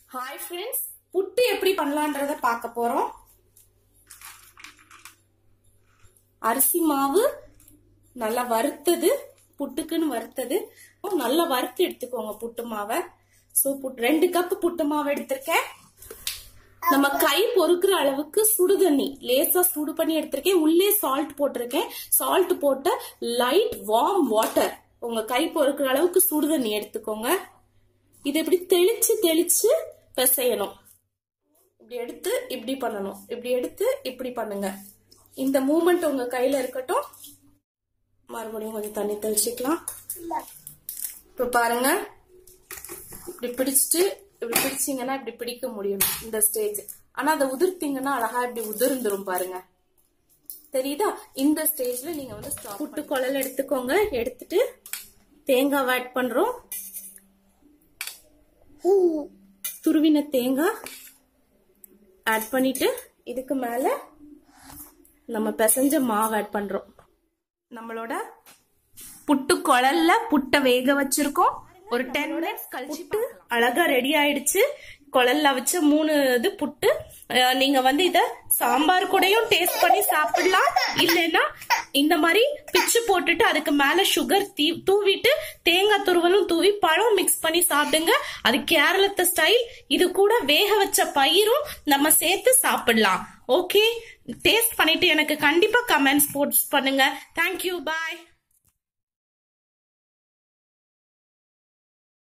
hi friends புட்டு எப்படி பண்ணலான்றத பார்க்க போறோம் அரிசி மாவு நல்லா வறுத்தது புட்டுக்குன்னு வறுத்தது நல்லா வறுத்து எடுத்துக்கோங்க புட்டு மாவை ஸோ ரெண்டு கப் புட்டு மாவு எடுத்திருக்கேன் நம்ம கை பொறுக்கிற அளவுக்கு சுடு தண்ணி லேசா சுடு பண்ணி எடுத்திருக்கேன் உள்ளே சால்ட் போட்டிருக்கேன் சால்ட் போட்ட லைட் வார்ம் வாட்டர் உங்க கை பொறுக்கிற அளவுக்கு சுடு தண்ணி எடுத்துக்கோங்க இது இப்படி தெளிச்சு தெளிச்சு பிசையணும் இப்படி எடுத்து இப்படி பண்ணணும் இப்படி எடுத்து இப்படி பண்ணுங்க இந்த மூமெண்ட் உங்க கையில இருக்கட்டும் மறுபடியும் கொஞ்சம் தண்ணி தெளிச்சுக்கலாம் இப்ப பாருங்க இப்படி பிடிச்சிட்டு இப்படி பிடிச்சீங்கன்னா இப்படி பிடிக்க முடியும் இந்த ஸ்டேஜ் ஆனா அதை உதிர்த்தீங்கன்னா அழகா இப்படி உதிர்ந்துரும் பாருங்க தெரியுதா இந்த ஸ்டேஜ்ல நீங்க வந்து புட்டு குழல் எடுத்துக்கோங்க எடுத்துட்டு தேங்காய் ஆட் பண்றோம் துருவின தேங்காய் ஆட் பண்ணிட்டு இதுக்கு மேல நம்ம பிசைஞ்ச மாவு ஆட் பண்றோம் நம்மளோட புட்டு குழல்ல புட்டை வேக வச்சிருக்கோம் ஒரு டென் மினிட்ஸ் கழிச்சு அழகா ரெடி ஆயிடுச்சு குழல்ல வச்ச மூணு இது புட்டு நீங்க வந்து இத சாம்பார் கூடயும் டேஸ்ட் பண்ணி சாப்பிடலாம் இல்லைன்னா இந்த மாதிரி பிச்சு போட்டுட்டு அதுக்கு மேல சுகர் தீ தூவிட்டு தேங்காய் துருவலும் தூவி பழம் மிக்ஸ் பண்ணி சாப்பிடுங்க அது கேரளத்து ஸ்டைல் இது கூட வேக வச்ச பயிரும் நம்ம சேர்த்து சாப்பிடலாம் ஓகே டேஸ்ட் பண்ணிட்டு எனக்கு கண்டிப்பா கமெண்ட்ஸ் போஸ்ட் பண்ணுங்க தேங்க்யூ பாய்